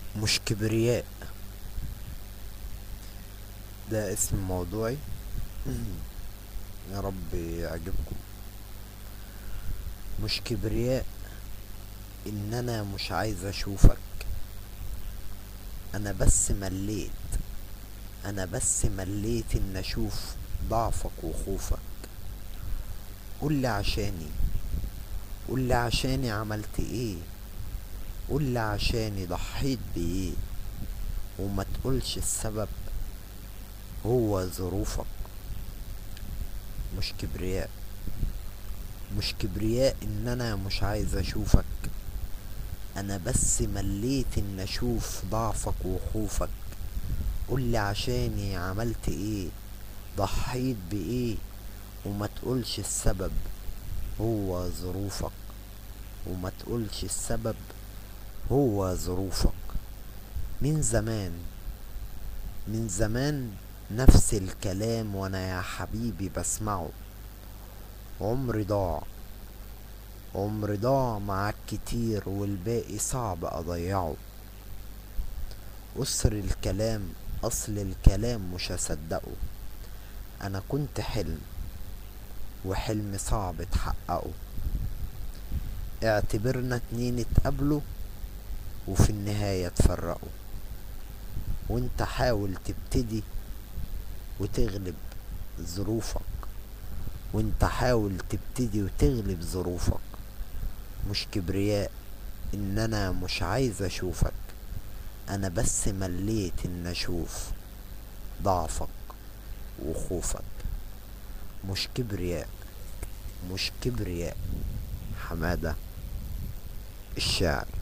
مش كبرياء ده اسم موضوعي يا رب يعجبكم مش كبرياء ان انا مش عايز اشوفك انا بس مليت انا بس مليت ان اشوف ضعفك وخوفك قولي عشاني قولي عشاني عملت ايه قولي عشاني ضحيت بايه وما تقولش السبب هو ظروفك مش كبرياء مش كبرياء ان انا مش عايز اشوفك انا بس مليت ان اشوف ضعفك وخوفك قولي عشاني عملت ايه ضحيت بايه وما تقولش السبب هو ظروفك وما تقولش السبب هو ظروفك من زمان من زمان نفس الكلام وانا يا حبيبي بسمعه عمري ضاع عمري ضاع معاك كتير والباقي صعب اضيعه أسر الكلام اصل الكلام مش هصدقه انا كنت حلم وحلم صعب تحققه اعتبرنا اتنين اتقابلوا وفي النهاية تفرقوا وانت حاول تبتدي وتغلب ظروفك وانت حاول تبتدي وتغلب ظروفك مش كبرياء ان انا مش عايز اشوفك انا بس مليت ان اشوف ضعفك وخوفك مش كبرياء مش كبرياء حمادة الشاعر